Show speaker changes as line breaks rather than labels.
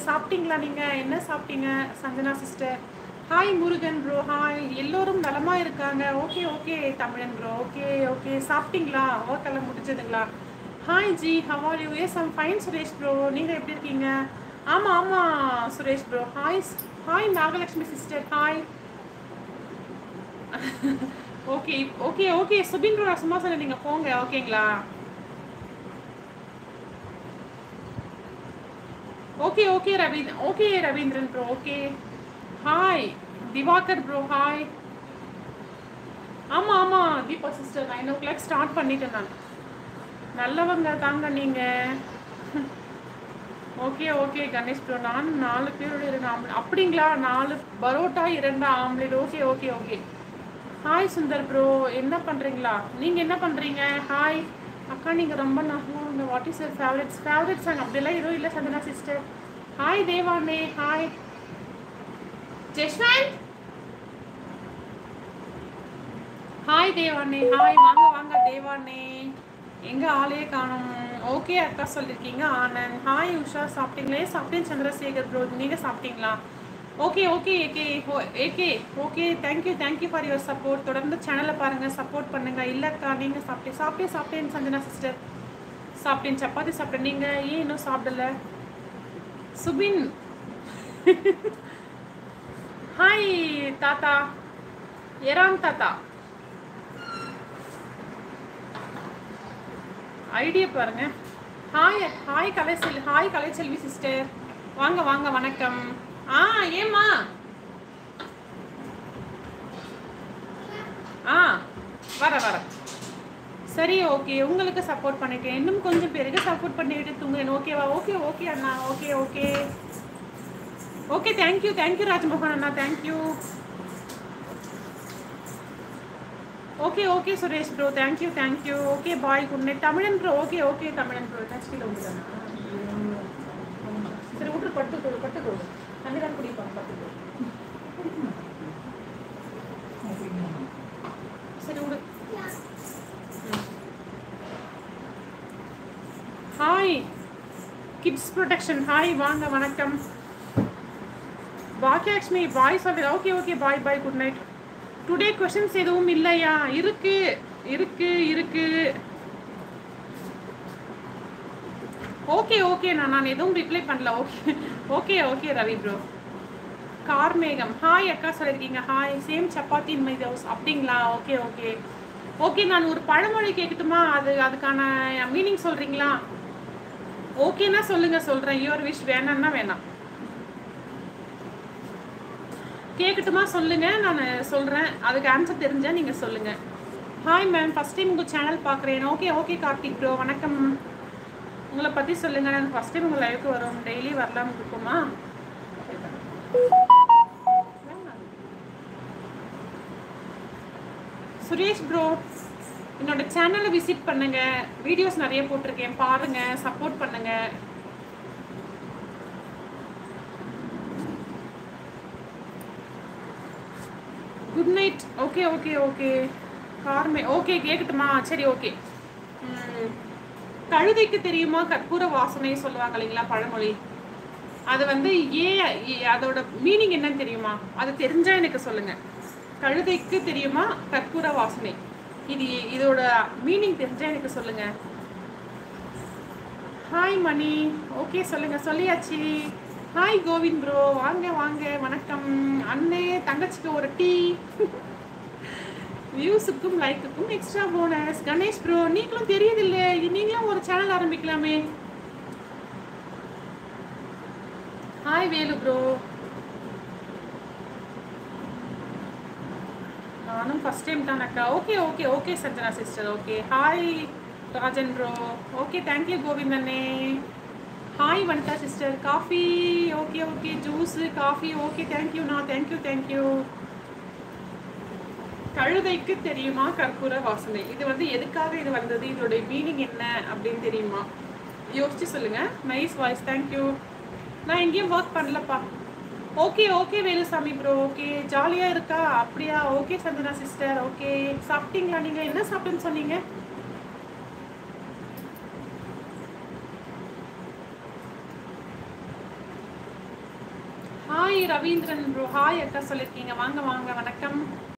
சாப்பிட்டீங்களா நீங்கள் என்ன சாப்பிட்டீங்க Sanjana sister hi Murugan bro hi எல்லோரும் நலமா இருக்காங்க okay okay Tamilan bro okay okay சாப்பிட்டீங்களா ஒர்க் எல்லாம் முடிஞ்சதுங்களா hi ji how are you yes I'm fine Suresh bro நீங்கள் எப்படி இருக்கீங்க ஆமாம் ஆமாம் Suresh bro hi hi Nagalakshmi sister hi okay okay okay Subin bro நான் சும்மா சொன்னேன் நீங்கள் போங்க ஓகேங்களா okay okay Ravi okay Ravindran bro okay hi Diwakar bro hi ஆமாம் ஆமாம் Deepa sister nine o'clock start பண்ணிட்டேன் நான் நல்லவங்க தாங்க நீங்கள் ஓகே ஓகே கணேஷ் ப்ரோ நான் நாலு பேரோட இரண்டு ஆம்லேட் அப்படிங்களா நாலு பரோட்டா இரண்டு omelette okay okay okay hi Sundar bro என்ன பண்ணுறீங்களா நீங்கள் என்ன பண்ணுறீங்க ஹாய் அக்கா நீங்கள் ரொம்ப நல்லா what is your favourites favourite song அப்படிலாம் எதுவும் இல்லை சந்தனா சிஸ்டர் ஹாய் தேவானே ஹாய் ஜெஷ்வந்த் ஹாய் தேவானே ஹாய் வாங்க வாங்க தேவானே எங்க ஆளே காணும் ஓகே அக்கா சொல்லியிருக்கீங்க ஆனந்த் ஹாய் உஷா சாப்பிட்டீங்களே சாப்பிட்டேன் சந்திரசேகர் ப்ரோ நீங்க சாப்பிட்டீங்களா ஓகே ஓகே ஏகே ஏகே okay thank you thank you for your support தொடர்ந்து சேனலை பாருங்க சப்போர்ட் பண்ணுங்க இல்லக்கா நீங்க சாப்பிட்டேன் சாப்பிட்டேன் சாப்பிட்டேன் சஞ்சனா சிஸ்டர் சாப்பிட்டேன் சப்பாத்தி சாப்பிட்டேன் நீங்க ஏன் இன்னும் சாப்பிடல சுபின் ஹாய் தாத்தா எராம் தாத்தா ஐடியா பாருங்க ஹாய் ஹாய் கலைசெல் ஹாய் கலைச்செல்வி சிஸ்டர் வாங்க வாங்க வணக்கம் ஆ ஏம்மா ஆ வர வர சரி ஓகே உங்களுக்கு சப்போர்ட் பண்ணிட்டேன் இன்னும் கொஞ்சம் பேருக்கு சப்போர்ட் பண்ணிட்டு தூங்குறேன் ஓகேவா ஓகே ஓகே அண்ணா okay okay okay thank you thank you Rajmohan அண்ணா thank you okay okay Suresh bro thank you thank you okay bye good night Tamilan bro okay okay Tamilan bro நெக்ஸ்ட்டில் உண்டு சரி விட்டு பட்டு பட்டு தண்ணி தான் குடிப்பாங்க பட்டு சரி விடு ஹாய் கிட்ஸ் ப்ரொடெக்ஷன் ஹாய் வாங்க வணக்கம் பாக்கியலட்சுமி பாய் சொல்லுங்க okay okay bye bye good night today questions எதுவும் இல்லையா இருக்கு இருக்கு இருக்கு ஓகே ஓகே நான் நான் எதுவும் ரிப்ளை பண்ணல okay okay okay Ravi bro Karmegam hi அக்கா சொல்லியிருக்கீங்க hi same chapati in my house அப்படிங்களா ஓகே ஓகே ஓகே நான் ஒரு பழமொழி கேட்கட்டுமா அது அதுக்கான மீனிங் சொல்றீங்களா ஓகேனா சொல்லுங்க சொல்றேன் யுவர் விஷ் வேணாம்னா வேணாம் கேட்கட்டுமா சொல்லுங்க நான் சொல்றேன் அதுக்கு ஆன்சர் தெரிஞ்சா நீங்க சொல்லுங்க ஹாய் மேம் ஃபர்ஸ்ட் டைம் உங்க சேனல் பார்க்குறேன் ஓகே ஓகே கார்த்திக் ப்ரோ வணக்கம் உங்களை பத்தி சொல்லுங்க நான் ஃபர்ஸ்ட் டைம் உங்க லைவுக்கு வரும் டெய்லி வரலாம் இருக்குமா சுரேஷ் ப்ரோ என்னோட சேனலை விசிட் பண்ணுங்க வீடியோஸ் நிறைய போட்டிருக்கேன் பாருங்க சப்போர்ட் பண்ணுங்க good night okay okay okay கார்மே ஓகே கேட்கட்டுமா சரி ஓகே கழுதைக்கு தெரியுமா கற்பூர வாசனை சொல்லுவாங்க இல்லைங்களா பழமொழி அது வந்து ஏன் ஏ- அதோட மீனிங் என்னன்னு தெரியுமா அது தெரிஞ்சா எனக்கு சொல்லுங்க கழுதைக்கு தெரியுமா கற்பூர வாசனை இது இதோட மீனிங் தெரிஞ்சா எனக்கு சொல்லுங்க ஹாய் மணி ஓகே சொல்லுங்க சொல்லியாச்சு ஹாய் கோவிந்த் ப்ரோ வாங்க வாங்க வணக்கம் அண்ணே தங்கச்சிக்கு ஒரு டீ வியூஸுக்கும் லைக்குக்கும் எக்ஸ்ட்ரா போனஸ் கணேஷ் ப்ரோ நீங்களும் தெரியுதில்ல நீங்களும் ஒரு சேனல் ஆரம்பிக்கலாமே ஹாய் வேலு ப்ரோ நானும் ஃபர்ஸ்ட் டைம் தான் அக்கா okay okay okay Sanjana sister okay hi Rajan bro okay thank you Govind அண்ணே hi Vanitha sister coffee okay okay juice coffee okay தேங்க்யூண்ணா தேங்க்யூ தேங்க்யூ கழுதைக்கு தெரியுமா கற்பூர வாசனை இது வந்து எதுக்காக இது வந்தது இதோட மீனிங் என்ன அப்படின்னு தெரியுமா யோசிச்சு சொல்லுங்க நைஸ் வாய்ஸ் தேங்க்யூ நான் எங்கேயும் ஒர்க் பண்ணலப்பா okay okay Velusamy bro okay ஜாலியாக இருக்கா அப்படியா ஓகே சந்தனா சிஸ்டர் ஓகே சாப்பிட்டீங்களா நீங்கள் என்ன சாப்பிட்டுன்னு சொன்னீங்க ஹாய் ரவீந்திரன் ப்ரோ ஹாய் அக்கா சொல்லியிருக்கீங்க வாங்க வாங்க வணக்கம்